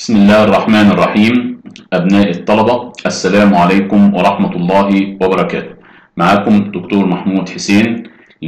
بسم الله الرحمن الرحيم أبناء الطلبة السلام عليكم ورحمة الله وبركاته معاكم دكتور محمود حسين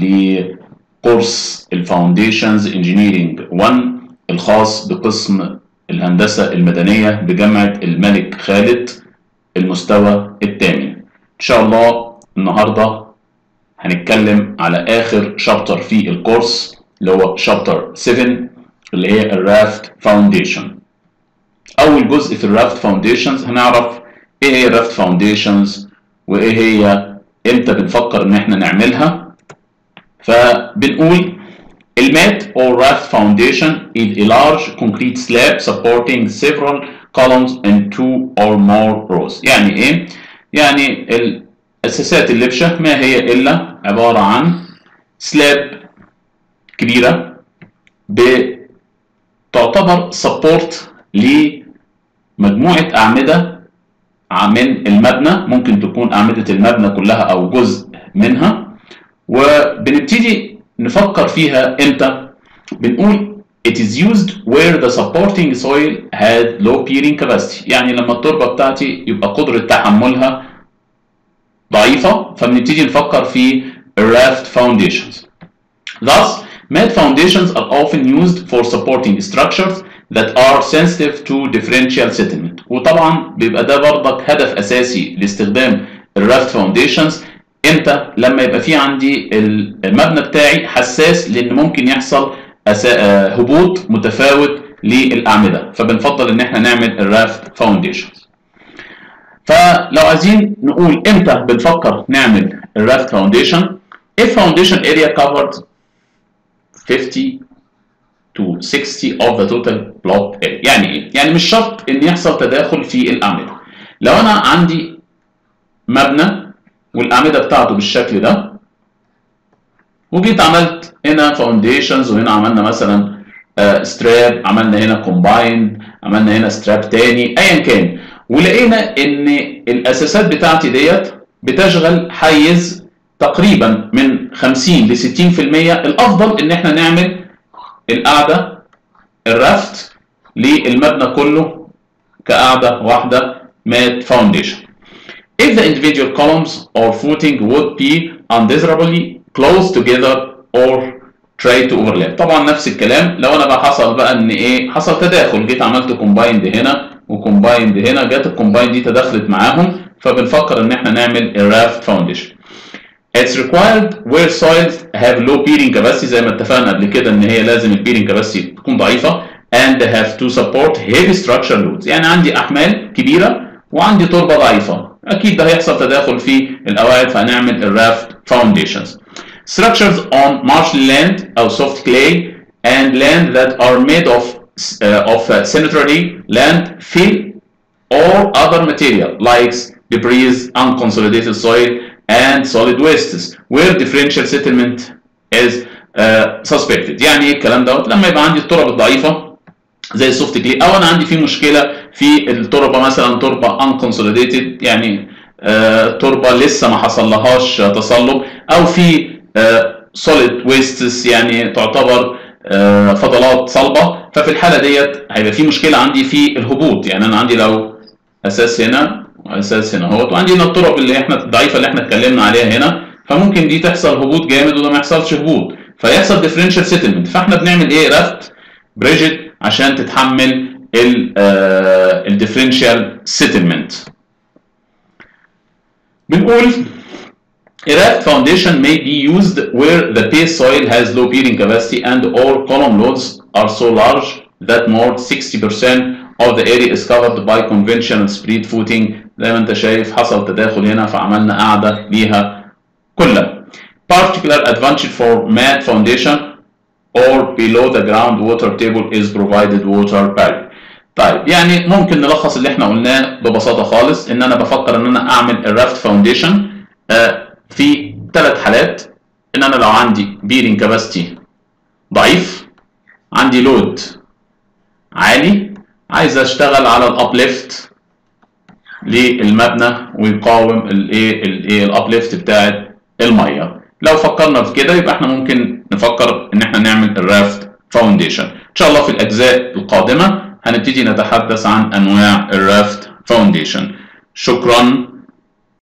لكورس الفاونديشنز انجينيرينج 1 الخاص بقسم الهندسة المدنية بجامعة الملك خالد المستوى الثامن إن شاء الله النهاردة هنتكلم على آخر شابتر في الكورس اللي هو شابتر 7 اللي هي الرافت فاونديشن اول جزء في الرافت فاونديشنز هنعرف ايه هي الرافت فاونديشنز وايه هي امتى بنفكر ان احنا نعملها فبنقول المات or raft foundation is a large concrete slab supporting several columns in two or more rows يعني ايه يعني الاساسات اللبشه ما هي الا عباره عن سلاب كبيره بتعتبر سبورت لمجموعة أعمدة من المبنى ممكن تكون أعمدة المبنى كلها أو جزء منها وبنبتدي نفكر فيها إمتى بنقول it is used where the supporting soil had low bearing capacity يعني لما التربة بتاعتي يبقى قدرة تحملها ضعيفة فبنبتدي نفكر في raft foundations thus mat foundations are often used for supporting structures that are sensitive to differential settlement وطبعا بيبقى ده برضك هدف اساسي لاستخدام الرافت فاونديشنز امتى لما يبقى في عندي المبنى بتاعي حساس لان ممكن يحصل هبوط متفاوت للاعمده فبنفضل ان احنا نعمل الرافت فاونديشنز فلو عايزين نقول امتى بنفكر نعمل الرافت فاونديشن if foundation area covered 50 to 60 of the total plot area يعني ايه؟ يعني مش شرط ان يحصل تداخل في الاعمده لو انا عندي مبنى والاعمده بتاعته بالشكل ده وجيت عملت هنا فاونديشنز وهنا عملنا مثلا ستراب عملنا هنا كومبايند عملنا هنا ستراب تاني ايا كان ولقينا ان الاساسات بتاعتي ديت بتشغل حيز تقريبا من 50 ل 60% الافضل ان احنا نعمل القاعدة الرفت للمبنى كله كقاعدة واحدة مات فاونديشن. If the individual columns or footing would be undesirably close together or try to overlap. طبعا نفس الكلام لو انا بقى حصل بقى ان ايه حصل تداخل جيت عملت كومبايند هنا وكومبايند هنا جت الكومبايند دي تداخلت معاهم فبنفكر ان احنا نعمل الرافت فاونديشن. It's required where soils have low bearing capacity زي ما اتفقنا قبل كده ان هي لازم البيرنج capacity تكون ضعيفة and have to support heavy structure loads يعني عندي احمال كبيرة وعندي تربة ضعيفة اكيد ده هيحصل تداخل في القواعد فهنعمل الرافت foundations structures on marshy land او soft clay and land that are made of uh, of uh, sanitary land fill or other material like debris unconsolidated soil and solid wastes where differential settlement is uh, suspected يعني ايه الكلام دوت لما يبقى عندي التربه الضعيفه زي السوفت كلي او انا عندي في مشكله في التربه مثلا تربه unconsolidated يعني uh, تربه لسه ما حصلهاش تصلب او في solid wastes يعني تعتبر uh, فضلات صلبه ففي الحاله ديت هيبقى في مشكله عندي في الهبوط يعني انا عندي لو اساس هنا واساس هنا اهوت وعندي هنا الطرق اللي احنا الضعيفه اللي احنا اتكلمنا عليها هنا فممكن دي تحصل هبوط جامد وده ما يحصلش هبوط فيحصل ديفرنشال سيتلمنت فاحنا بنعمل ايه رافت بريجيد عشان تتحمل الديفرنشال سيتلمنت بنقول A raft foundation may be used where the base soil has low bearing capacity and or column loads are so large that more 60% of the area is covered by conventional spread footing زي ما انت شايف حصل تداخل هنا فعملنا قاعدة ليها كلها. Particular advantage for mat foundation or below the ground water table is provided water barrier. طيب يعني ممكن نلخص اللي احنا قلناه ببساطة خالص ان انا بفكر ان انا اعمل الرافت فاونديشن في ثلاث حالات ان انا لو عندي bearing capacity ضعيف عندي لود عالي عايز اشتغل على الابليفت للمبنى ويقاوم الايه الايه الابليفت بتاعه الميه لو فكرنا في كده يبقى احنا ممكن نفكر ان احنا نعمل الرافت فاونديشن ان شاء الله في الاجزاء القادمه هنبتدي نتحدث عن أنواع الرافت فاونديشن شكرا